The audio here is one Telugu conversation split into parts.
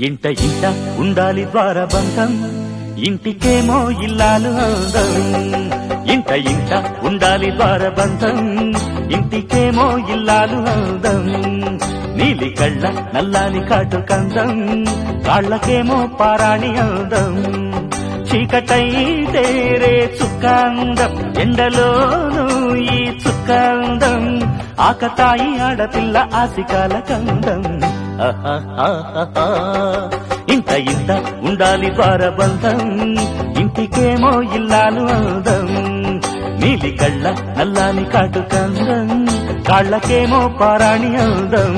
ఇంట ఇంట ఉండాలి ద్వారబంధం ఇంటికేమో ఇల్లాలు అందం ఇంట ఇంట ఉండాలి ద్వారబంధం ఇంటికేమో ఇల్లాలు అందం నీలి కళ్ళ నల్లాని కాటు కందం కాళ్ళకేమో పారాణి అందం చీకటైతే రే చుక్కాందం ఎండలోను ఈ చుక్కాందం ఆకతాయి ఆడపిల్ల ఆసికాల కందం అహహహహ. ఇంత ఇంత ఉండాలి ద్వారబంధం ఇంటికేమో ఇల్లాలు అందం నీలి కళ్ళ నల్లాని కాటు కందం కాళ్ళకేమో పారాణి అందం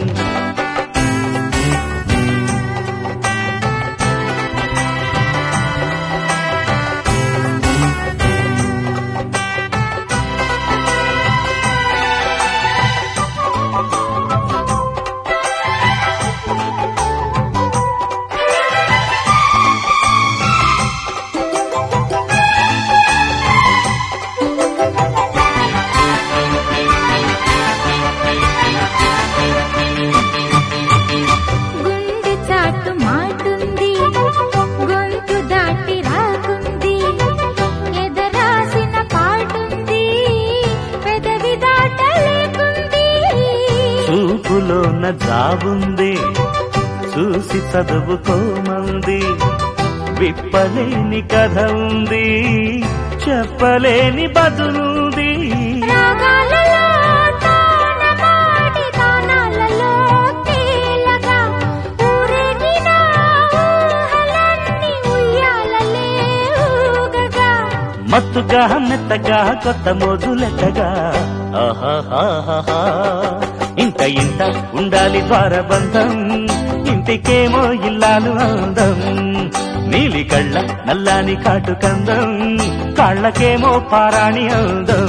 గుండె చాటు మాటుంది గొంతు దాటి రాకుంది ఎదరాసిన పాటుంది పెదవి దాటలేకుంది చూపులోన జాబుంది చూసి చదువుకోమంది విప్పలేని కథ ఉంది చెప్పలేని బదులుంది రాగాలలో తానమాడి తానాలలో తేలగా ఊరేగిన ఊహలన్నీ ఉయ్యాలలే ఊగగా మత్తుగా మెత్తగా కొత్త మోజులెట్టగా ఆహాహాహా. ఇంత ఇంత ఉండాలి ద్వారబంధం ఇంటికేమో ఇల్లాలు అందం నీలి కళ్ళ నల్లాని కాటు కందం కాళ్ళకేమో పారాణి అందం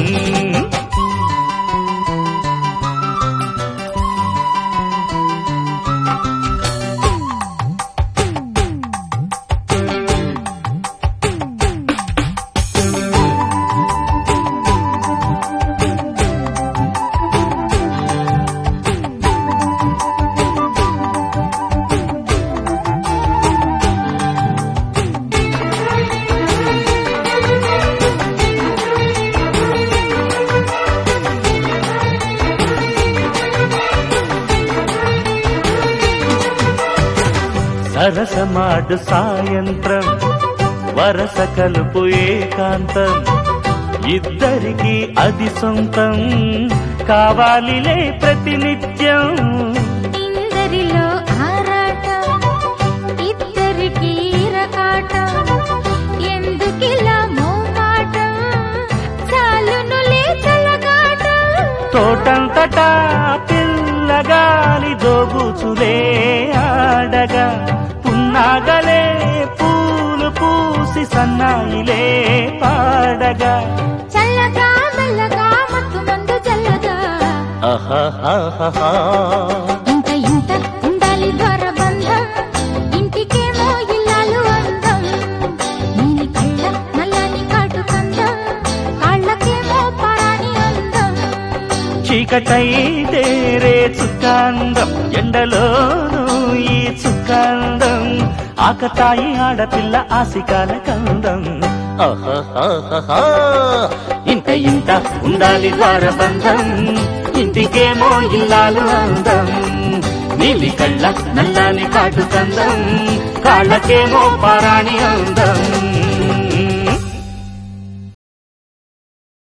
సరసమాడు సాయంత్రం వరస కలుపు ఏకాంతం ఇద్దరికి అది సొంతం కావాలిలే ప్రతినిత్యం ఇందరిలో ఆరాటం ఇద్దరికి రకాటం ఎందుకిలా మోమాటం చాలునులే చల్లగాటం తోటంతటా పిల్లగాలి దోబుచులే ఆడగా పున్నాగలే పూలు పూసి సన్నాయిలే పాడగా చల్లగా మెల్లగా మత్తు మందు చల్లగా అహహహహా. ఇంత ఇంత ఉండాలి ద్వారబంధం ఇంటికేమో ఇల్లాలు అందం నీలి కళ్ళ నల్లని కాటు కందం కాళ్ళకేమో పారాణి అందం చీకటైతే రే చుక్కాందం ఎండలోను ఈ చుక్కాందం ఆకతాయి ఆడపిల్ల ఆసికాల కందం అహహహహా. ఇంత ఇంత ఉండాలి ద్వారబంధం ఇంటికేమో ఇల్లాలు అందం నీలి కళ్ళ నల్లని కాటు కందం కాళ్ళకేమో పారాణి అందం